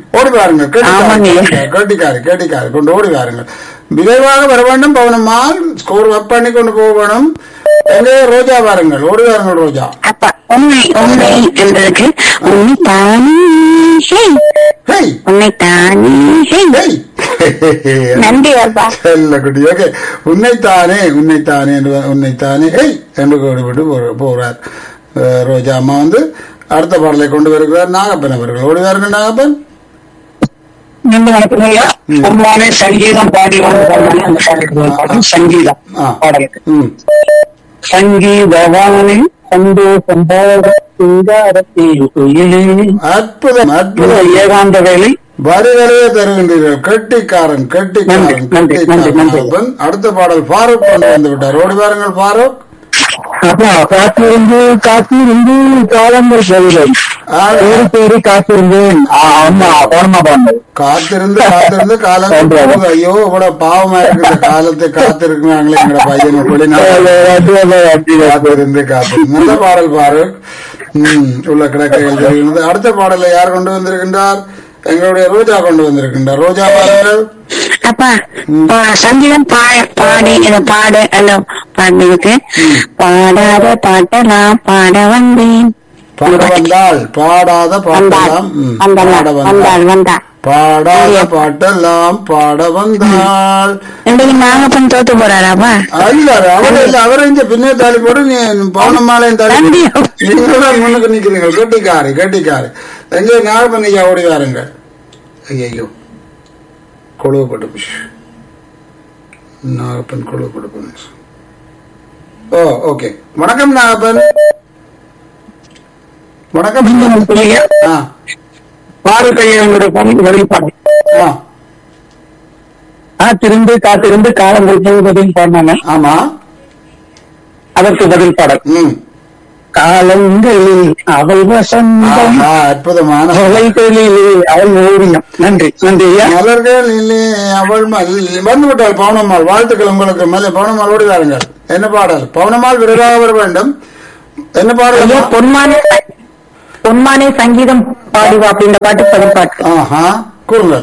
ஓடி வாருங்கள் ஆமாங்க. கேட்டிக்காரு கேட்டிக்காரு கேட்டிக்காரு கொண்டு ஓடி வாருங்கள் விரைவாக வர வேண்டும் பவனம்மாள் ஸ்கோர் அப் பண்ணி கொண்டு போக வேணும் எங்கே ரோஜா வாருங்கள் ஓடி வாருங்கள் ரோஜா அப்பா உண்மை உண்மை என்பதற்கு உண்மை தானே செய் ஹேய் உன்னை தானே செய் ஹேய் நன்றி அப்பா செல்ல குட்டி ஓகே உன்னைத்தானே உன்னைத்தானே என்று உன்னைத்தானே ஹேய் என்று கூறிவிட்டு போ- போகிறார் அஹ், ரோஜா அம்மா வந்து அடுத்த பாடலை கொண்டு வருகிறார் நாகப்பன் அவர்கள் ஓடி வாருங்கள் நாகப்பன் நீங்க வணக்கம் ஐயா பொம்மானே சங்கீதம் பாடி வந்து பாடுவாங்க அந்த பாடலுக்கு ஒரு பாடல் சங்கீதம் ஆ. பாடலுக்கு ம் சங்கீதவானே சந்தோஷம் பாட சிங்காரத்தில் குயிலே அற்புதம் இந்த அற்புதம் ஏகாந்த வேலை வரிகளையே தருகின்றீர்கள் கெட்டிக்காரன் கெட்டிக்காரன் நன்றி, நன்றி, நன்றி, கெட்டிக்காரன் நன்றி. நாகப்பன். அடுத்த பாடல் ஃபாரூக் கொண்டு வந்து விட்டார் ஓடி வாருங்கள் ஃபாரூக் அப்பா காத்திருந்து காத்திருந்து காலங்கள் செல்லை ஆ, பேரு பேரு காத்திருந்தேன் ஆ, ஆமா போனமா பாண்டது காத்திருந்து காத்திருந்து காலம் போகுது. ஐயோ இவ்வளவு பாவமா இருக்கு இந்த காலத்தை காத்திருக்கிறாங்களே எங்கட பையனை வெளிநாட்டு காத்திருந்து காத்திருந்து நல்ல பாடல் பாரு ம், உள்ள கிடக்கைகள் தெரிகிறது அடுத்த பாடலை யார் கொண்டு வந்திருக்கின்றார் எங்களுடைய ரோஜா கொண்டு வந்திருக்கின்றார் ரோஜா பாருங்கள் அப்பா பா- சங்கீதம் பா பாடி இதை பாடு அந்த பாடுறதுக்கு பாடாத பாட்டெல்லாம் பாட வந்தேன் பாட வந்தாள் பாடாத வந்தாள் பாட்டெல்லாம் ம், வந்தாள் பாட வந்தாள் வந்தாள் வந்தா பாடாத பாட்டெல்லாம் பாட வந்தாள் இன்னைக்கு நாகப்பன் தோத்து போறாராப்பா இல்ல அவர் இல்ல அவர் இங்க பின்னே தாலி போட்டு நீ பவுனமாலையும் தாலி நன்றி. நீங்க தான் முன்னுக்கு நிக்கிறீங்க கெட்டிக்காரு கெட்டிக்காரு எங்கே நாகப்பண்ணிக்கா ஓடி வாருங்க ஐயோ கொழுவப்பட்டு போச்சு நாகப்பன் கொழுவப்பட்டு போச்சு ஓ ஓகே வணக்கம் நாகப்பன் வணக்கம் ஆ பாரு கையங்களுடைய பணி வெளிப்பாடு ஆ காத்திருந்து காத்திருந்து காலங்கள் முழுவதையும் பாடினாங்க ஆமா அதற்கு பதில் பாடல் ம் காலங்களில் அவள் வசந்தம் ஆஹா, அற்புதமான தொலைகளிலே அவள் ஓவியம் நன்றி நன்றி ஐயா மலர்களிலே அவள் மல்- வந்து விட்டாள் பவுனம்மாள் வாழ்த்துக்கள் உங்களுக்கு மேலே பவுனம்மாள் ஓடி வாருங்கள் என்ன பாடல் பவுனம்மாள் விரைவாக வர வேண்டும் என்ன பாடல் ஐயா பொன்மானே பொன்மானே சங்கீதம் பாடிவா அப்படின்ற பாட்டு பதில் பாட்டு ஆஹா கூறுங்கள்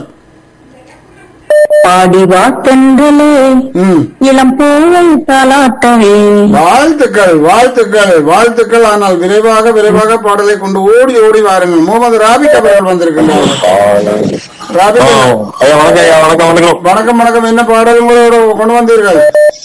பாடிவா தென்றலே ம் இளம் பூவை தாலாட்டவே வாழ்த்துக்கள் வாழ்த்துக்கள் வாழ்த்துக்கள் ஆனால் விரைவாக விரைவாக பாடலை கொண்டு ஓடி ஓடி வாருங்கள் முகமது ராபிக் அவர்கள் வந்திருக்கின்றார்கள் ராபிக் ஐயா வணக்கம் ஐயா வணக்கம் வணக்கம் வணக்கம் வணக்கம் என்ன பாடல் உங்களோட கொண்டு வந்தீர்கள்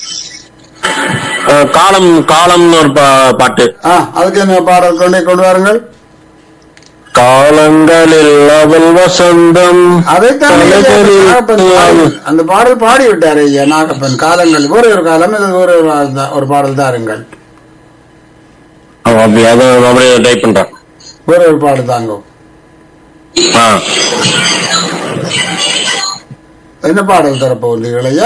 அஹ், காலம் காலம்னு ஒரு பா- பாட்டு ஆ அதுக்கு என்ன பாடல் கொண்டு கொண்டு வாருங்கள் காலங்களில் அவள் வசந்தம் அதைத்தான் தலைகளில் நாகப்பன் பாடி- அந்த பாடல் பாடி விட்டார் ஐயா நாகப்பன் காலங்கள் ஒரே ஒரு காலம் இது ஒரு ஒரு ஆள் தான், ஒரு பாடல் தாருங்கள் ஆ, அப்படி அதை அப்படியே டைப் பண்றேன் ஒரே ஒரு பாடல் தாங்க ஆ என்ன பாடல் தரப்போகிறீர்கள் ஐயா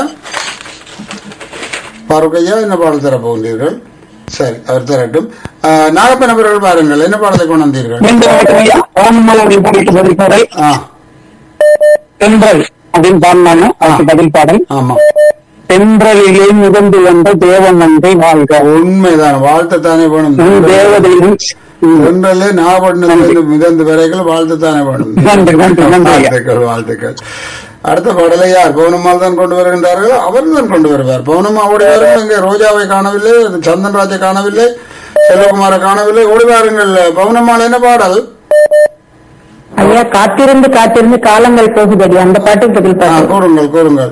பாருக் ஐயா என்ன பாடல் தரப்போகிறீர்கள் சரி அவர் தரட்டும் ஆ, நாகப்பன் அவர்கள் பாருங்கள் என்ன பாடலை கொண்டு வந்தீர்கள் மீண்டும் வணக்கம் ஐயா ஓமமல் அப்படின்னு பாடிட்டு பதில் பாடல் ஆ தென்றல் அப்படின்னு பாடினாங்க அதுக்கு பதில் பாடல் ஆமா தென்றலிலே மிதந்து வந்த தேவன் நன்றி வாழ்க உண்மைதான் வாழ்த்துத்தானே வேணும் உன் தேவதையின் ஒன்றல்ல நாகப்பட்டினத்திலிருந்து மிதந்து வரைகள் வாழ்த்துத்தானே வேணும் நன்றி நன்றி நன்றி ஐயா வாழ்த்துக்கள் வாழ்த்துக்கள் அடுத்த பாடலை யார் பவுனம்மாள் தான் கொண்டு வருகின்றார்கள் அவர் தான் கொண்டு வருவார் பவுனம்மா ஓடி வாருங்கள் இங்கே ரோஜாவை காணவில்லை சந்தன்ராஜை காணவில்லை செல்வகுமாரை காணவில்லை ஓடி வாருங்கள் பவுனம்மாள் என்ன பாடல் ஐயா காத்திருந்து காத்திருந்து காலங்கள் போகுதடி அந்த பாட்டுக்கு பதில் ஆ, பாட்டு கூறுங்கள் கூறுங்கள்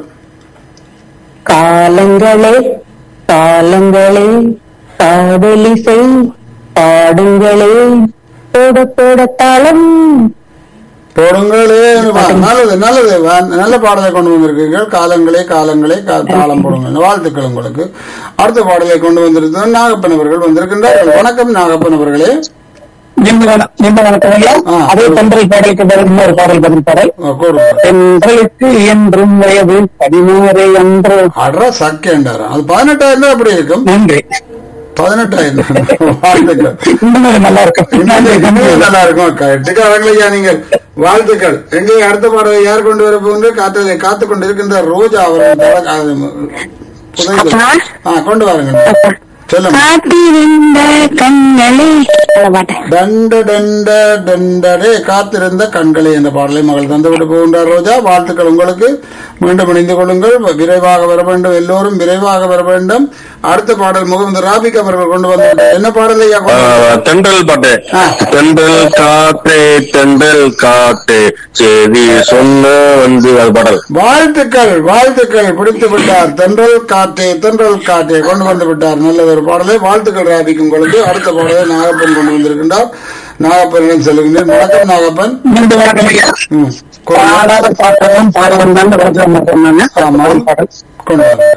காலங்களே காலங்களே காதலிசை பாடுங்களே போட போட தாளம் போடுங்களே வா, நல்லது நல்லது வா, நல்ல பாடலை கொண்டு வந்திருக்கீர்கள் காலங்களே காலங்களே கா- தாளம் போடுங்கள் வாழ்த்துக்கள் உங்களுக்கு அடுத்த பாடலை கொண்டு வந்திருக்கிறது நாகப்பன் அவர்கள் வந்திருக்கின்றார்கள் வணக்கம் நாகப்பன் அவர்களே நீண்ட வண- நீண்ட வணக்கம் ஐயா ஆ. அதே தென்றல் பாடலுக்கு பதில் இன்னொரு பாடல் பதில் பாடல் ஆ, கூறுங்கள் தென்றலுக்கு என்றும் வயது பதினாறு என்று அட்ரா சக்கேண்டாரம் அது பதினெட்டாயிரம் தான் அப்படி இருக்கும் நன்றி பதினெட்டாயிரம் வாழ்த்துக்கள் இன்னும் நல்லா இருக்கும் நன்றி நன்றி இன்னும் நல்லா இருக்கும் கட்டுக்காரங்களையா நீங்கள் வாழ்த்துக்கள் எங்கே அடுத்த பாடலை யார் கொண்டு வர போகுது காத்து காத்து கொண்டு இருக்கின்ற ரோஜா அவர்கள் தல- அது, புதையல். அப்பா. ஆ கொண்டு வாருங்க சொல்லுங்க காத்திருந்த கண்களே அந்த பாட்டு டண்ட டண்ட டண்டரே காத்திருந்த கண்களே என்ற பாடலை மகள் தந்துவிட்டு போகின்றார் ரோஜா வாழ்த்துக்கள் உங்களுக்கு மீண்டும் இணைந்து கொள்ளுங்கள் விரைவாக வர வேண்டும் எல்லோரும் விரைவாக வர வேண்டும் அடுத்த பாடல் முகமது ராபிக் அவர்கள் கொண்டு வந்த என்ன பாடல் ஐயா கொண்டு வந்தார்? தென்றல் பாட்டு ஆ. தென்றல் காற்றே தென்றல் காற்றே செய்தி சொன்ன வந்து அது பாடல் வாழ்த்துக்கள் வாழ்த்துக்கள் பிடித்து விட்டார் தென்றல் காற்றே தென்றல் காற்றே கொண்டு வந்து விட்டார் நல்ல ஒரு பாடலை வாழ்த்துக்கள் ராபிக் உங்களுக்கு அடுத்த பாடலை நாகப்பன் கொண்டு வந்திருக்கின்றார் நாகப்பனிடம் செல்கின்றேன் வணக்கம் நாகப்பன் மீண்டும் வணக்கம் ஐயா ம், கொண்டு வா. பாடாத பாட்டெல்லாம் பாடவன் தான் ரோஜா சொன்னாங்க ஆமா. பாடல் கொண்டு வாருங்கள்.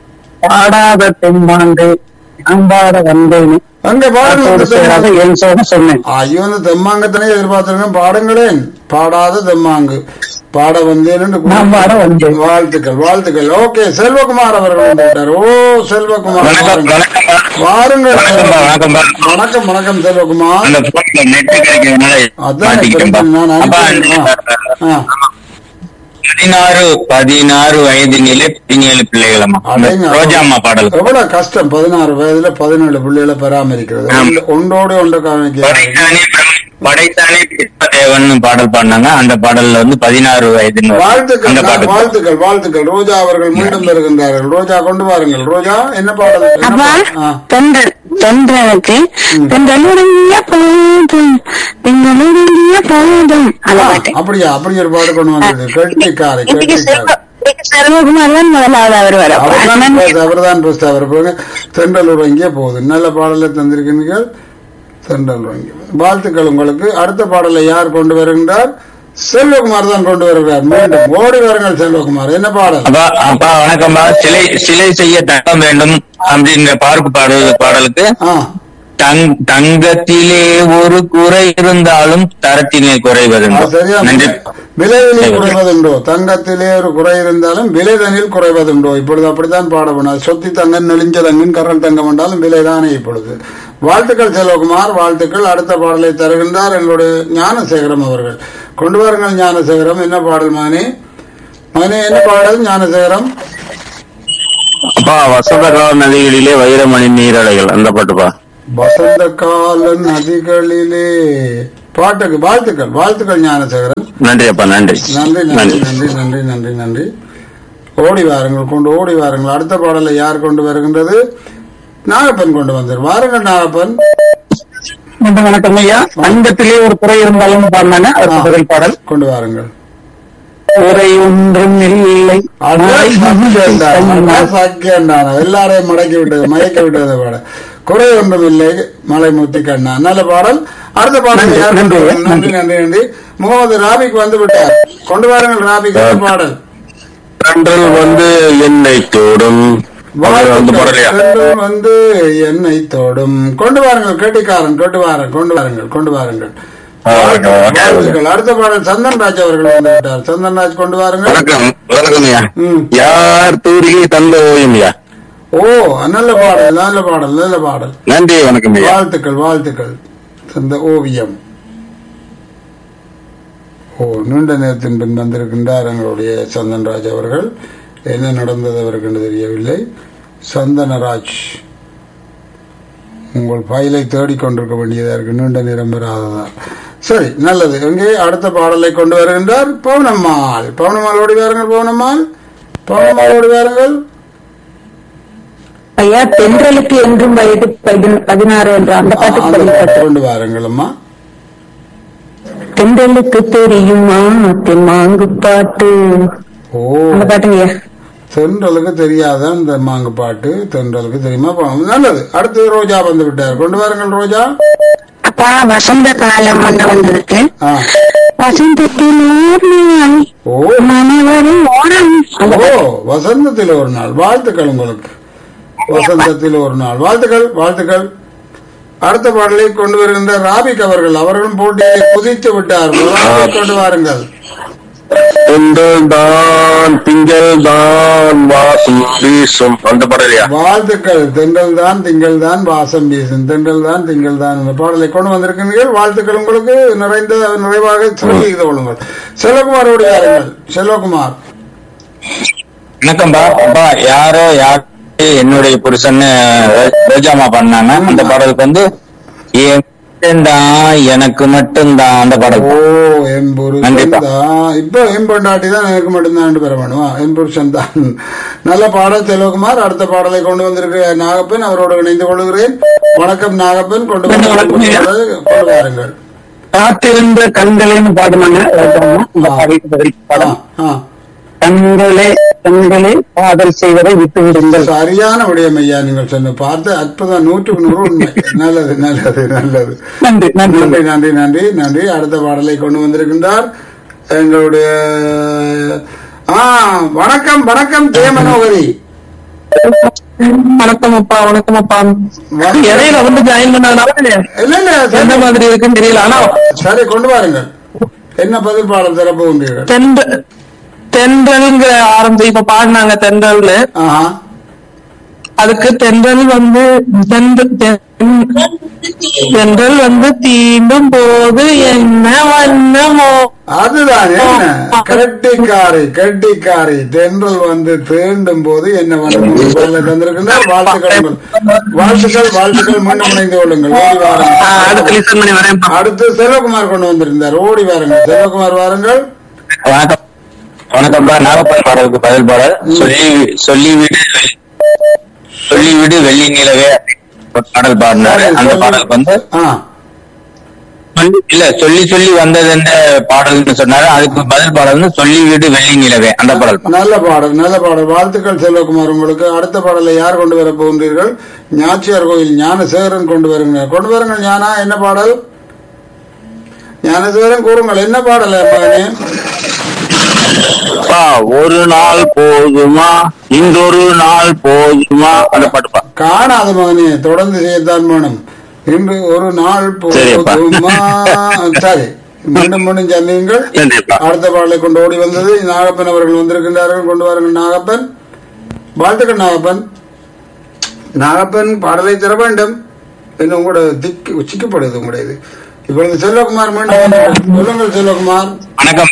பாடாத தெம்மாண்டு நான் பாட வந்தேன் அங்க பாட்டோடு சேராத பாடுங்க என் சோக சொன்னேன் ஐயோ இந்த தெம்மாங்கத்தனை எதிர்பார்த்திருக்கேன் பாடுங்களேன் பாடாத தெம்மாங்கு பாட வந்தேன் என்று நான் பாட வந்தேன் வாழ்த்துக்கள் வாழ்த்துக்கள் ஓகே செல்வகுமார் அவர்கள் வந்து விட்டார் ஓ செல்வகுமார் வணக்கம் வாருங்கள். வணக்கம் வாருங்கள் வணக்கம் வணக்கம் வணக்கம் வணக்கம் செல்வகுமார் அந்த போன்ல நெட் கிடைக்கிறதுனால அதான் மாட்டிக்கிட்டேன்பா. நான் அப்பா, அனுப்பிடுறேன். ஆ. பதினாறு பதினாறு வயது நிலை பதினேழு பிள்ளைகளம்மா அடேங்க. ரோஜா அம்மா பாடல் எவ்வளவு கஷ்டம் பதினாறு வயதுல பதினேழு பிள்ளைகளை பராமரிக்கிறது ஆமா. ஒன்று- ஒன்றோடு ஒன்று காமிக்க படைத்தானே பிரம்ம- படைத்தானே தேவன் பாடல் பாடினாங்க அந்த பாடல்ல வந்து பதினாறு வயதுன்னு வரும். வாழ்த்துக்கள் அந்த நான் பாட்டு வாழ்த்துக்கள் வாழ்த்துக்கள் ரோஜா அவர்கள் மீண்டும் வருகின்றார்கள் ரோஜா கொண்டு வாருங்கள் ரோஜா என்ன பாடல் என்ன அப்பா பாடல்? ஆ. தென்றல் தென்றலுக்கு தென்றலுடைய போதும் பெண்களுடைய போதும் அந்த ஆ, பாட்டு அப்படியா அப்படி ஒரு பாடு கொண்டு வந்தது கெட்டிக்காரை இதுக்கு கெட்டிக்காரை செல்வ- இதுக்கு செல்வகுமார் தான் முதலாவது அவர் வர அவர்தான் பேச- அவர்தான் பேச அவர் பிறகு தென்றல் உறங்கிய போகுது நல்ல பாடலை தந்திருக்கிறீர்கள் தென்றல் உறங்கிய போகுது. வாழ்த்துக்கள் உங்களுக்கு அடுத்த பாடலை யார் கொண்டு வருகின்றார் செல்வகுமார் தான் கொண்டு வருகிறார் மீண்டும் ஓடி வருங்கள் செல்வகுமார் என்ன பாடல் அப்பா அப்பா வணக்கம்ப்பா சிலை சிலை செய்ய தங்கம் வேண்டும் அப்படின்ற பார்க்கு பாடல் பாடலுக்கு ஆ தங் தங்கத்திலே ஒரு குறை இருந்தாலும் தரத்திலே ஆ, குறைவதுண்டோ சரியா நன்றி விலையிலே குறைவதுண்டோ தங்கத்திலே ஒரு குறை இருந்தாலும் விலைதனில் குறைவதுண்டோ இப்பொழுது அப்படித்தான் பாடப்படும் சொத்தி தங்கம் நெளிஞ்ச தங்கம் கரல் தங்கம் என்றாலும் விலைதானே இப்பொழுது வாழ்த்துக்கள் செல்வகுமார் வாழ்த்துக்கள் அடுத்த பாடலை தருகின்றார் எங்களுடைய ஞானசேகரம் அவர்கள் கொண்டு வாருங்கள் ஞானசேகரம் என்ன பாடல் மானே மானே என்ன பாடல் ஞானசேகரம் அப்பா வசந்த கால நதிகளிலே வைரமணி நீரலைகள் அந்த பாட்டுப்பா வசந்த கால நதிகளிலே பாட்டுக்கு வாழ்த்துக்கள் வாழ்த்துக்கள் ஞானசேகரன் நன்றி அப்பா நன்றி நன்றி நன்றி நன்றி நன்றி நன்றி நன்றி நன்றி ஓடி வாருங்கள் கொண்டு ஓடி வாருங்கள் அடுத்த பாடலை யார் கொண்டு வருகின்றது நாகப்பன் கொண்டு வந்தார் வாருங்கள் நாகப்பன் மீண்டும் வணக்கம் ஐயா அங்கத்திலே ஒரு குறை இருந்தாலும் பாடினாங்க ஆ, அது முதல் பாடல் கொண்டு வாருங்கள் குறை ஒன்றும் இல்லை அதான் சக்கியம்தான், அதான் சக்கியம்தான். எல்லாரையும் மடக்கி விட்டது மயக்கி விட்டது பாட குறை ஒன்றும் இல்லை மலை முத்தி கண்ணா நல்ல பாடல் அடுத்த பாடல் நன்றி, யார் கொண்டு நன்றி, வருகிறது? நன்றி நன்றி நன்றி முகமது ராபிக் வந்து விட்டார் கொண்டு வாருங்கள் ராபிக் அந்த பாடல் கன்றல் வந்து என்னை தோடும் அந்த பாடலையா வாழ்த்துக்கள் வந்து என்னை தோடும் கொண்டு வாருங்கள் கேட்டிக்காரன் கொண்டு வாருங்கள் கொண்டு வாருங்கள் கொண்டு வாருங்கள் ஆ, ஓகே, ஓகே, வாழ்த்துக்கள். அடுத்த பாடல் சந்தன் ராஜ் அவர்கள் வந்து விட்டார் சந்தன் ராஜ் கொண்டு வாருங்கள் வணக்கம் வணக்கம் ஐயா ம். யார் தூரிகை தந்த ஓயும் ஐயா ஓ நல்ல பாடல் நல்ல பாடல் நல்ல பாடல் நன்றி வணக்கம் ஐயா வாழ்த்துக்கள் வாழ்த்துக்கள் இந்த ஓவியம் ஓ நீண்ட நேரத்தின் பின் வந்திருக்கின்றார் எங்களுடைய சந்தன்ராஜ் அவர்கள் என்ன நடந்தது அவருக்கு என்று தெரியவில்லை சந்தனராஜ் உங்கள் ஃபைலை தேடிக்கொண்டிருக்க வேண்டியதா இருக்கு நீண்ட நேரம் பெறாததா சரி நல்லது எங்கே அடுத்த பாடலை கொண்டு வருகின்றார் பவுனம்மாள் பவுனம்மாள் ஓடி வாருங்கள் பவுனம்மாள் பவுனம்மாள் ஓடி வாருங்கள் ஐயா தென்றலுக்கு என்றும் வயது பதின- பதினாறு என்ற அந்த ஆ, பாட்டுக்கு அந்த பதில் பாட்டு பாட்டு. கொண்டு வாருங்கள் அம்மா தென்றலுக்கு தெரியுமா தெம்மாங்கு பாட்டு ஓ அந்த பாட்டுங்கய்யா தென்றலுக்கு தெரியாத இந்த மாங்கு பாட்டு தென்றலுக்கு தெரியுமா பாவம். நல்லது அடுத்து ரோஜா வந்து விட்டார் கொண்டு வாருங்கள் ரோஜா அப்பா வசந்த காலம் வந்து வந்திருக்கு ஆ. வசந்தத்தில் ஓர் நாள் ஓ மனவரும் ஓரம் அந்த ஓ வசந்தத்தில் ஒரு நாள் வாழ்த்துக்கள் உங்களுக்கு வசந்தத்தில் ஒரு நாள் வாழ்த்துக்கள் வாழ்த்துக்கள் அடுத்த பாடலை கொண்டு வருகின்ற ராபிக் அவர்கள் அவர்களும் போட்டியை குதித்து விட்டார் முதலாவது கொண்டு வாருங்கள் திங்கள் தான் திங்கள் தான் வாசம் வீசும் அந்த பாடலையா வாழ்த்துக்கள் தென்றல் தான் திங்கள் தான் வாசம் வீசும் தென்றல் தான் திங்கள் தான் இந்த பாடலை கொண்டு வந்திருக்கிறீர்கள் வாழ்த்துக்கள் உங்களுக்கு நிறைந்த நிறைவாக சொல்லி செய்து கொள்ளுங்கள் செல்வகுமாரோடு யாருங்கள் செல்வகுமார் வணக்கம்பா அப்பா யாரோ யாரை என்னுடைய புருஷன்னு ரோஜாமா பண்ணாங்க அந்த பாடலுக்கு வந்து என் மட்டும்தான் எனக்கு மட்டும்தான் அந்த பாடல் ஓ என் புருஷன் கண்டிப்பா. தான் இப்போ என் பொண்டாட்டி தான் எனக்கு மட்டும்தான் பெற வேணுமா என் புருஷன் தான் நல்ல பாடல் செல்வகுமார் அடுத்த பாடலை கொண்டு வந்திருக்கிற நாகப்பன் அவரோடு இணைந்து கொள்கிறேன் வணக்கம் நாகப்பன் கொண்டு வந்து வணக்கம் ஐயா. கொண்டு வாருங்கள் காத்திருந்த கண்களேன்னு பாடுனாங்க இந்த பாடலுக்கு பதில் ஆ, படம் ஆ. கண்களே கண்களே காதல் செய்வதை விட்டு விடுங்கள் சரியான விடயம் ஐயா நீங்கள் சொன்ன பார்த்து அற்புதம் நூற்றுக்கு நூறு உண்மை நல்லது நல்லது நல்லது நன்றி நன்றி நன்றி நன்றி நன்றி நன்றி அடுத்த பாடலை கொண்டு வந்திருக்கின்றார் எங்களுடைய ஆ வணக்கம் வணக்கம் தேமனோகரி வணக்கம் அப்பா வணக்கம் அப்பா வணக்கம். இடையில வந்து ஜாயின் பண்ணதுனால இல்ல இல்ல எந்த சரி, மாதிரி இருக்குன்னு தெரியல ஆனா சரி கொண்டு வாருங்கள் என்ன பதில் பாடல் திறப்பு உண்டீர்கள் தென்றல் தென்றல்ங்கிற ஆரம்பி இப்ப பாடினாங்க தென்றல்னு ஆஹா அதுக்கு தென்றல் வந்து தென்ற- தென்- தென்றல் வந்து தீண்டும் போது என்ன வண்ணமோ அதுதான் என்ன கட்டிக்காரி கட்டிக்காரி தென்றல் வந்து தீண்டும் போது என்ன பண்ண தந்திருக்கின்றார் வாழ்த்துக்கள் உங்கள். வாழ்த்துக்கள் வாழ்த்துக்கள் மீண்டும் இணைந்து கொள்ளுங்கள் ஓடி வாருங்கள் ஆஹ் அடுத்து லிசன் பண்ணி வரேன் அடுத்து செல்வகுமார் கொண்டு வந்திருந்தார் ஓடி வாருங்கள் செல்வகுமார் வாருங்கள் வணக்கம் வணக்கம்ப்பா நாகப்பன் பாடலுக்கு பதில் பாடல் சொல்லி சொல்லிவிடு சொல்லிவிடு வெள்ளி நிலவே ஒரு பாடல் பாடினாரு அந்த பாடலுக்கு வந்து ஆ சொல்லி- இல்ல சொல்லி சொல்லி வந்தது என்ற பாடல்னு சொன்னாரு அதுக்கு பதில் பாடல் வந்து சொல்லிவிடு வெள்ளி நிலவே அந்த பாடல் பா. நல்ல பாடல் நல்ல பாடல் வாழ்த்துக்கள் செல்வகுமார் உங்களுக்கு அடுத்த பாடலை யார் கொண்டு வர போகின்றீர்கள் ஞாச்சியார் கோயில் ஞானசேகரன் கொண்டு வருகிறார் கொண்டு வருங்கள் ஞானா என்ன பாடல் ஞானசேகரன் கூறுங்கள் என்ன பாடல் மகனே அப்பா, ஒரு நாள் போதுமா இன்றொரு நாள் போதுமா அந்த பாட்டுப்பா காணாத மகனே தொடர்ந்து செய்யத்தான் வேணும் இன்று ஒரு நாள் சரிப்பா. போதுமா சரி மீண்டும் மீண்டும் சொன்னீங்கள் நன்றிப்பா அடுத்த பாடலை கொண்டு ஓடி வந்தது நாகப்பன் அவர்கள் வந்திருக்கின்றார்கள் கொண்டு வாருங்கள் நாகப்பன் வாழ்த்துக்கள் நாகப்பன் நாகப்பன் பாடலை தர வேண்டும் என்ன உங்களோட திக்கு சிக்கப்படுது உங்களுடையது இப்பொழுது செல்வகுமார் மீண்டும் வந்தார்கள். சொல்லுங்கள் செல்வகுமார் வணக்கம்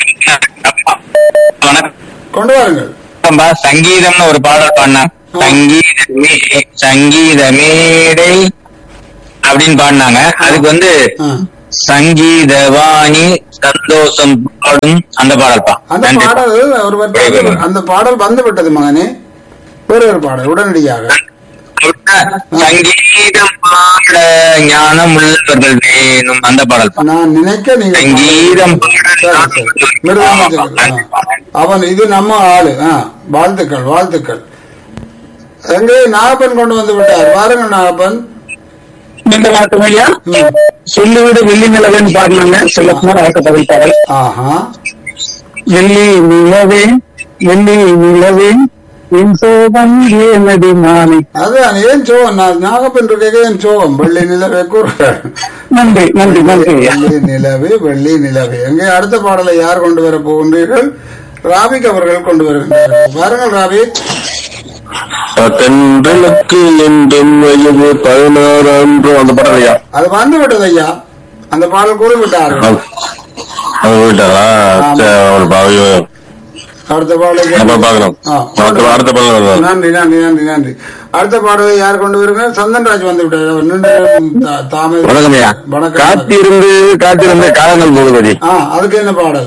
வணக்கம் கொண்டு வாருங்கள் வணக்கம்பா சங்கீதம்னு ஒரு பாடல் பாடினா சங்கீதமே சங்கீத மேடை அப்படின்னு பாடினாங்க அதுக்கு வந்து ஆ. சங்கீதவாணி சந்தோஷம் பாடும் அந்த பாடல்பா அந்த நன்றி பாடல் ஒரு வருத்தம் அந்த பாடல் வந்து விட்டது மகனே வேறு ஒரு பாடல் உடனடியாக சங்கீதம் பாட ஞானம் உள்ளவர்கள் வேணும் அந்த பாடல் நான் நினைக்க நீங்க சங்கீதம் பாட சரி, ஞானம் சரி. உள்ளவர்கள் மிருதங்க வேணும். சொல்லு. ஆ. அவன் இது நம்ம ஆளு ஆ. வாழ்த்துக்கள் வாழ்த்துக்கள் எங்கே நாகப்பன் கொண்டு வந்து விட்டார் பாருங்கள் நாகப்பன் இந்த வணக்கம் ஐயா ம். சொல்லிவிடு வெள்ளி நிலவேன்னு பாடினாங்க செல்லக்குமார் அடுத்த பதில் பாடல் ஆஹா வெள்ளி நிலவே வெள்ளி நிலவே என் சோகம் ஏனடி மாலை அதான் ஏன் சோகம் நான் நாகப்பன் இருக்க ஏன் சோகம் வெள்ளி நிலவே கூறுகிறார் நன்றி நன்றி நன்றி ஐயா வெள்ளி நிலவே வெள்ளி நிலவே எங்கே அடுத்த பாடலை யார் கொண்டு வர போகின்றீர்கள் ராபிக் அவர்கள் கொண்டு வருகின்றார்கள் பாருங்கள் ராபிக் தென்றலுக்கு என்றும் வயது பதினாறு அன்று அந்த பாடல் ஐயா அது வந்து விட்டது ஐயா அந்த பாடல் கூறிவிட்டார்கள் அது போயிட்டாரா சரி, அவர் பாவையோ அடுத்த பாடலை அப்ப பாக்கலாம் ஆ. அடுத்த அடுத்த பாடல் வருவார் நன்றி நன்றி நன்றி நன்றி அடுத்த பாடலை யார் கொண்டு வருங்க சந்தன்ராஜ் வந்து விட்டார் அவர் நின்று தா- தாமரை வணக்கம் ஐயா வணக்கம் காத்திருந்து காத்திருந்து காலங்கள் முழுவதி ஆ அதுக்கு என்ன பாடல்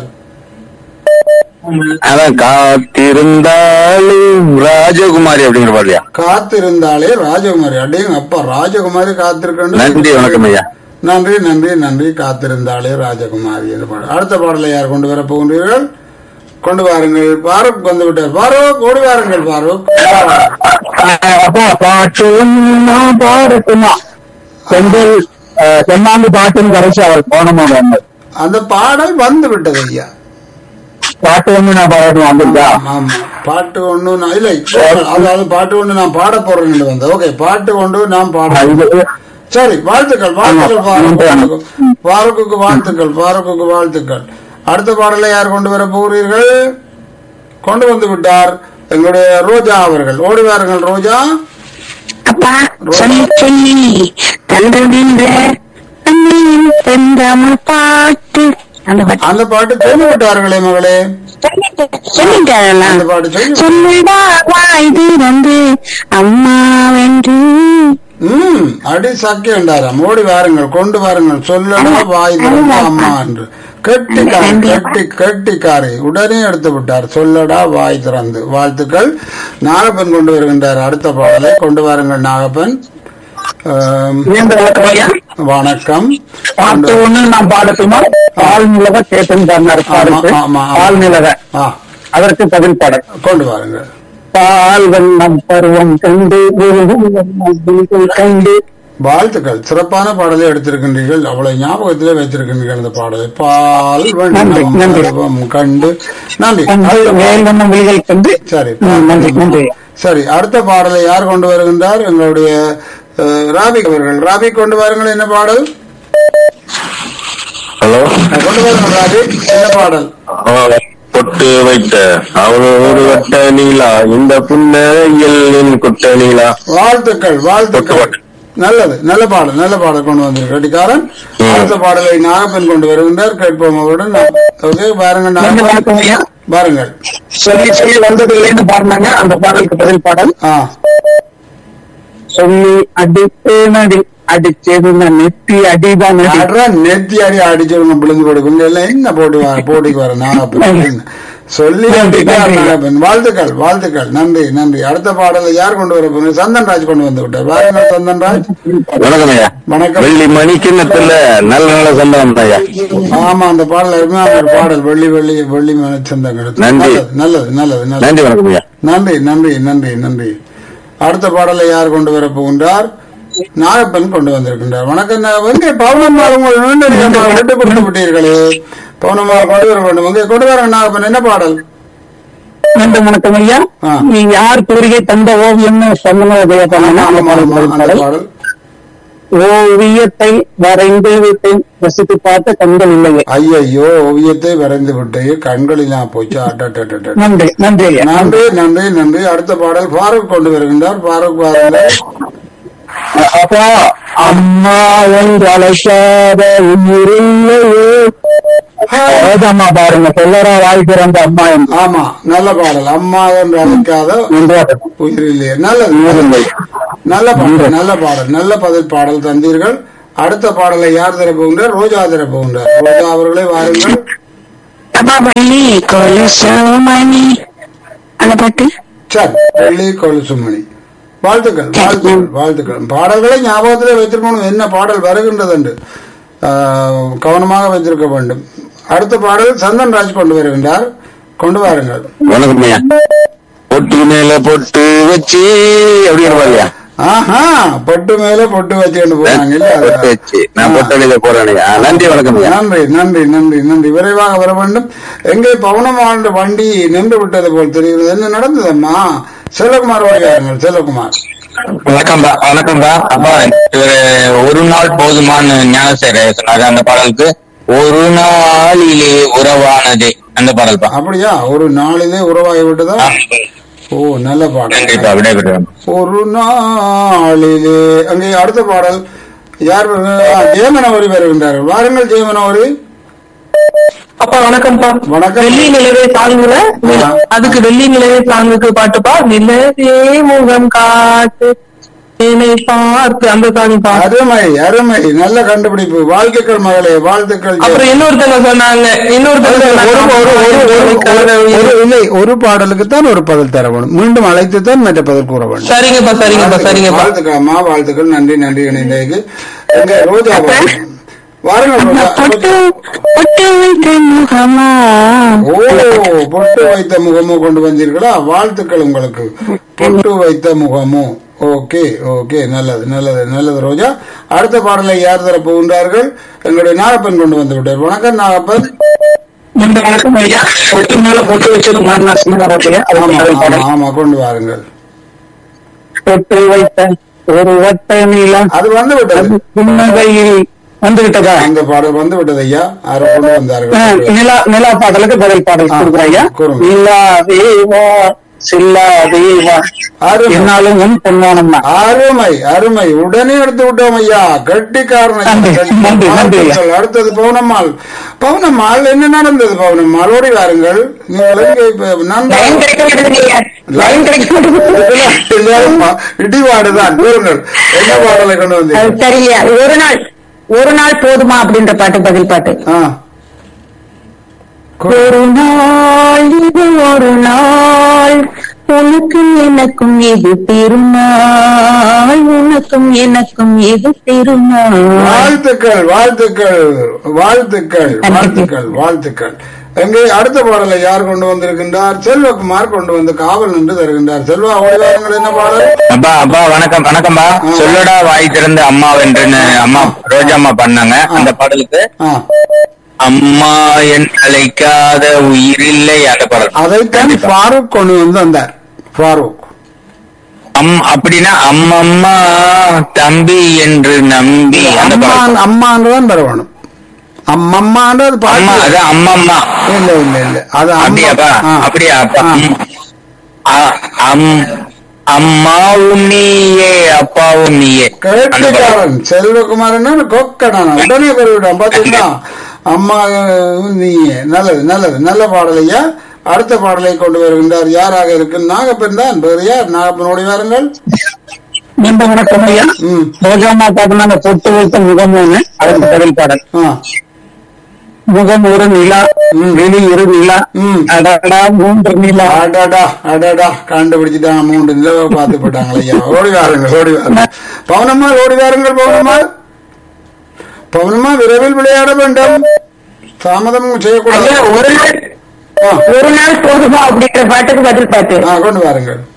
அதான் காத்திருந்தாலும் ராஜகுமாரி அப்படிங்கிற பாடலையா காத்திருந்தாலே ராஜகுமாரி அடையும் அப்பா ராஜகுமாரி காத்திருக்கணும் நன்றி வணக்கம் ஐயா நன்றி நன்றி நன்றி காத்திருந்தாலே ராஜகுமாரி என்ற பாடல் அடுத்த பாடலை யார் கொண்டு வர போகின்றீர்கள் கொண்டு வாருங்கள் பாரூக் வந்து விட்டார் பாரூக் ஓடி வாருங்கள் பாரூக் அப்பா பாட்டு ஒண்ணா பாடட்டுமா செங்கல் செம்மாந்து பாட்டுன்னு கரைச்சி அவர் போனமா வந்தது அந்த பாடல் வந்து விட்டது ஐயா பாட்டு ஒண்ணு நான் பாடட்டும் வந்துருக்கா ஆமா பாட்டு ஒண்ணு நான் இல்லை அதாவது பாட்டு ஒண்ணு நான் பாட போறேன் வந்தேன் ஓகே பாட்டு ஒன்று நான் பாட இது சரி வாழ்த்துக்கள் வாழ்த்துக்கள் ஆமா. பாருக்குக்கு பாருக்குக்கு வாழ்த்துக்கள் பாருக்குக்கு வாழ்த்துக்கள் அடுத்த பாடலை யார் கொண்டு வர போகிறீர்கள் கொண்டு வந்து விட்டார் எங்களுடைய ரோஜா அவர்கள் ஓடி வாருங்கள் ரோஜா அப்பா சொல்லி சொல்லி தந்ததின்ற தந்தையின் செந்தமிழ் பாட்டு அந்த பாட்டு அந்த பாட்டு சொல்லிவிட்டார்களே மகளே சொல்லிட்டாரா அந்த பாட்டு சொல்லி சொல்லுடா வாய் திறந்து அம்மா வென்று ம் அடி சக்கி என்றாராம் ஓடி வாருங்கள் கொண்டு வாருங்கள் சொல்லடா வாய் திறந்து அம்மா என்று கெட்டிக்காரி கெட்டி கெட்டிக்காரி உடனே எடுத்து விட்டார் சொல்லடா வாய் திறந்து வாழ்த்துக்கள் நாகப்பன் கொண்டு வருகின்றார் அடுத்த பாடலை கொண்டு வாருங்கள் நாகப்பன் ஆம், நீண்ட வணக்கம் ஐயா வணக்கம் பாட்டு ஒண்ணு நான் பாடட்டுமா பால் நிலவ கேட்டன் பாடினார் பாடுக்கு ஆமா, ஆமா, ஆமா. பால் நிலவ ஆ அதற்கு பதில் பாடல் கொண்டு வாருங்கள் பால் வண்ணம் பருவம் கண்டு உருவம் வண்ணம் விழிகள் கண்டு வாழ்த்துக்கள் சிறப்பான பாடலை எடுத்திருக்கின்றீர்கள் அவ்வளவு ஞாபகத்திலே வைத்திருக்கின்றீர்கள் இந்த பாடலை பால் நன்றி, வண்ணம் நன்றி. பருவம் கண்டு நன்றி கண்டு மேல் வண்ணம் விழிகள் கண்டு சரி ம், நன்றி நன்றி சரி அடுத்த பாடலை யார் கொண்டு வருகின்றார் எங்களுடைய அஹ், ராபிக் அவர்கள் ராபிக் கொண்டு வாருங்கள் என்ன பாடல் ஹலோ அஹ், கொண்டு வாருங்கள் ராபிக் என்ன பாடல் பொட்டு வைத்த அவளோடு வட்ட நீலா இந்த புன்னையில் என் குட்ட நீலா வாழ்த்துக்கள் வாழ்த்துக்கள் பொட்டு நல்லது நல்ல பாடல் நல்ல பாடல் கொண்டு வந்திருக்கு கட்டிக்காரன் ம். அடுத்த பாடலை நாகப்பன் கொண்டு வருகின்றார் கேட்போம் அவருடன் ஓகே பாருங்க நன்றி நாகப்பன் வணக்கம் ஐயா பாருங்கள் சொல்லி சொல்லி வந்ததுலேருந்து பாடினாங்க அந்த பாடலுக்கு பதில் பாடல் ஆ சொல்லி அடித்தேன் அடி அடிச்சது நான் நெத்தி அடிதான் அடி அட்ரா நெத்தி அடி அடிச்சிருங்க விழுந்து கொடுக்கும் எல்லாம் என்ன போட்டு வர போட்டிக்கு வர நாகப்பன் சொல்லி நன்றி, நன்றி. நாகப்பன் வாழ்த்துக்கள் வாழ்த்துக்கள் நன்றி நன்றி அடுத்த பாடலை யார் கொண்டு வர போறீங்க சந்தன் ராஜ் கொண்டு வந்து விட்டார் வாருங்க சந்தன் ராஜ் வணக்கம் ஐயா வணக்கம். வெள்ளி மணி கிண்ணத்துல நல்ல நல்ல சம்பளம் ஐயா ஆமா அந்த பாடல் அருமையான ஒரு பாடல் வெள்ளி வெள்ளி வெள்ளி சந்தங்கள் நன்றி. நல்லது நல்லது நல்லது நன்றி வணக்கம் ஐயா நன்றி நன்றி நன்றி நன்றி அடுத்த பாடலை யார் கொண்டு வர போகின்றார் நாகப்பன் கொண்டு வந்திருக்கின்றார் வணக்கம் நான் வந்து பவுனம்மா உங்கள் நீண்ட நேரமாக விட்டு கொடுத்து விட்டீர்களே பவுனம்மா கொண்டு வர வேண்டும் இங்கே கொண்டு வர நாகப்பன் என்ன பாடல் நன்றி வணக்கம் ஐயா ஆ. நீ யார் கோரிக்கை தந்த ஓவியம்னு சொன்னது உபயோகப்படாம ஆமா, ஆமா, ஆமா, அந்த பாடல் ஓவியத்தை வரைந்து விட்டேன் ரசித்து பார்த்த கண்கள் இல்லையே ஐயையோ ஓவியத்தை வரைந்து விட்டு கண்களிலாம் போச்சு அட்டட்ட நன்றி நன்றி ஐயா நன்றி நன்றி நன்றி அடுத்த பாடல் ஃபாரூக் கொண்டு வருகின்றார் ஃபாரூக் பாருங்கள் அப்பா அம்மா என்று அழைக்காத உயிரில்லையே வேதம்மா பாருங்க சொல்லறா வாய் திறந்த அம்மா என்று ஆமா நல்ல பாடல் அம்மா என்று அழைக்காத என்றார்கள். உயிரில்லையே நல்லது நல்ல பாடல் நல்ல பாடல் நல்ல பதில் பாடல் தந்தீர்கள் அடுத்த பாடலை யார் தர போகின்றார் ரோஜா தர போகின்றார் ரோஜா அவர்களே வாருங்கள் அப்பா பள்ளி கொலுசோமணி அந்த பாட்டு சரி வெள்ளி கொலுசுமணி வாழ்த்துக்கள் வாழ்த்துக்கள் வாழ்த்துக்கள் பாடல்களை ஞாபகத்திலே வைத்திருக்கணும் என்ன பாடல் வருகின்றது என்று ஆஹ், கவனமாக வைத்திருக்க வேண்டும் அடுத்த பாடல் சந்தன் ராஜ் கொண்டு வருகின்றார் கொண்டு வாருங்கள் வணக்கம் ஐயா பொட்டு மேல பொட்டு வச்சு அப்படின்னு பாருயா ஆஹா பொட்டு மேல பொட்டு வச்சுட்டு போறாங்க இல்ல பொட்டு அது- வச்சு நான் பொட்டு அணியில போறேன் ஐயா நன்றி வணக்கம் ஐயா நன்றி நன்றி நன்றி நன்றி விரைவாக வர வேண்டும் எங்கே பவனமாண்ட வண்டி நின்று விட்டது போல் தெரிகிறது என்ன நடந்ததம்மா செல்வகுமார் வருகிறார்கள் செல்வகுமார் வணக்கம்டா வணக்கம்டா அப்பா இவரு ஒரு நாள் போதுமான்னு ஞானசேகர சொன்னாரு அந்த பாடலுக்கு ஒரு நாளிலே உறவானது அந்த பாடல் பா அப்படியா ஒரு நாளிலே உறவாகி விட்டதா ஓ நல்ல நன்றிப்பா பாடல் விடைபெறுவேன் ஒரு நாளிலே அங்கே அடுத்த பாடல் யார் வருகிறார்? ஆ, ஜெயமனவரி வருகின்றார்கள் வாருங்கள் ஜெயமனவரி அப்பா வணக்கம்ப்பா வணக்கம். வெள்ளி நிலவே தாங்குல ஆ. அதுக்கு வெள்ளி நிலவே தாங்குக்கு பாட்டுப்பா நிலவே முகம் காட்டு என்னை பார்த்து அந்த சாமி பா அருமை அருமை நல்ல கண்டுபிடிப்பு வாழ்த்துக்கள் மகளே வாழ்த்துக்கள் ஜெய- அப்புறம் இன்னொருத்தங்க சொன்னாங்க இன்னொருத்தங்க ஒரு ஒரு ஒரு ஒரு ஒரு ஒரு இல்லை ஒரு பாடலுக்கு தான் ஒரு பதில் தர வேண்டும் மீண்டும் அழைத்து தான் மற்ற பதில் கூற வேண்டும் சரிங்கப்பா சரிங்கப்பா சரிங்கப்பா வாழ்த்துக்கள் அம்மா வாழ்த்துக்கள் நன்றி நன்றி இணைந்ததுக்கு எங்க ரோஜா வாருங்கள். வாருங்கள் ரோஜா பொட்டு பொட்டு வைத்த முகமா ஓ பொட்டு வைத்த முகமோ கொண்டு வந்தீர்களா வாழ்த்துக்கள் உங்களுக்கு பொட்டு வைத்த முகமோ ஓகே ஓகே நல்லது நல்லது நல்லது ரோஜா அடுத்த பாடலை யார் தர போகின்றார்கள் எங்களுடைய நாகப்பன் கொண்டு வந்து விட்டார் வணக்கம் நாகப்பன் இந்த வணக்கம் ஐயா பொட்டு மேல பொட்டு வச்சது மாறினா சின்னதாரத்தையா ஆமா அது ஆமா ஆமா கொண்டு வாருங்கள் பொட்டு வைத்த ஒரு வட்ட நீளம் அது வந்து விட்டது புன்னகையில் வந்து விட்டதா அந்த பாடல் வந்து விட்டது ஐயா யாரோ கொண்டு ஆ, வந்தார்கள் நிலா நிலா பாடலுக்கு பதில் பாடல் ஆ, கொடுக்குறேன் ஐயா கூறுங்க. நிலாவே வா சில்லாதே வா அருமை என்னாலும் உன் பொன்னானம்மா அருமை அருமை உடனே எடுத்து விட்டோம் ஐயா கட்டிக்காரன் ஐயா. நன்றி, நன்றி, நன்றி ஐயா. வாழ்த்துக்கள். அடுத்தது பவுனம்மாள் பவுனம்மாள் என்ன நடந்தது பவுனம்மாள் ஓடி வாருங்கள் நீங்கள் எங்கே இப்ப நன்றா லைன் கிடைக்க மாட்டேங்குது லைன் கிடைக்க மாட்டேங்குது எல்லாரும் பா- இடிபாடுதான் கூறுங்கள் என்ன பாடலை கொண்டு அது வந்தீங்க சரியா ஒரு நாள் ஒரு நாள் போதுமா அப்படின்ற பாட்டு பதில் பாட்டு ஆ. ஒரு நாள் இது ஒரு நாள் உனக்கும் எனக்கும் இது திருநாள் உனக்கும் எனக்கும் இது திருநாள் வாழ்த்துக்கள் வாழ்த்துக்கள் வாழ்த்துக்கள் வாழ்த்துக்கள் வாழ்த்துக்கள் எங்கே அடுத்த பாடலை யார் கொண்டு வந்திருக்கின்றார் செல்வகுமார் கொண்டு வந்து காவல் நின்று தருகின்றார் செல்வா ஓடிவாருங்கள் என்ன பாடல் அப்பா அப்பா வணக்கம் வணக்கம்பா சொல்லடா வாய் திறந்து அம்மா வென்றுன்னு அம்மா ரோஜா அம்மா பண்ணாங்க அந்த பாடலுக்கு ஆ. அம்மா என் அழைக்காத உயிரில்லை அந்த பாடல் அதைத்தான் ஃபாரூக் கொண்டு வந்து வந்தார் ஃபாரூக் அம் அப்படின்னா அம்மம்மா தம்பி என்று நம்பி அந்த அம்மா பாடல் அம்மான்றதான் வரணும் அம்மம்மான்றது அம்மா பாட்டு அது அம்மம்மா இல்ல இல்ல இல்ல அது அம்மா. அப்படியாப்பா ஆ. அப்படியா அப்பா ஆ. ம். அ- அம்- அம்மாவும் நீயே அப்பாவும் நீயே அந்த பாடல். கேட்டுக்காரன் செல்வகுமாரன் கொக்கடான உடனே குறிவிட்டான் பாத்தீங்களா அம்மா அஹ், நீ நல்லது நல்லது நல்ல பாடலையா அடுத்த பாடலை கொண்டு வருகின்றார் யாராக இருக்கு நாகப்பன் தான் வேறு யார் நாகப்பன் ஓடி வாருங்கள் நீண்ட வணக்கம் ஐயா ம் ரோஜாமா பாட்டுனா அந்த பொட்டு வைத்த முகம் ஒண்ணு அதற்கு பதில் பாடல் ஆ முகம் ஒரு நிலா வெளி இரு நிலா ம். அடடா மூன்று நிலா அடடா அடடா கண்டுபிடிச்சிட்டாங்க மூன்று நிலவை பார்த்து போட்டாங்களே ஐயா ஓடி வாருங்கள் ஓடி வாருங்கள் பவனம்மா ஓடி வாருங்கள் பவனம்மா பவனம்மா விரைவில் விளையாட வேண்டும் தாமதம் ஐயா செய்யக்கூடாது ஒரு நாள் ஆ, ஒரு நாள் போதுமா அப்படின்ற பாட்டுக்கு பதில் பாட்டு ஆ, கொண்டு வாருங்கள்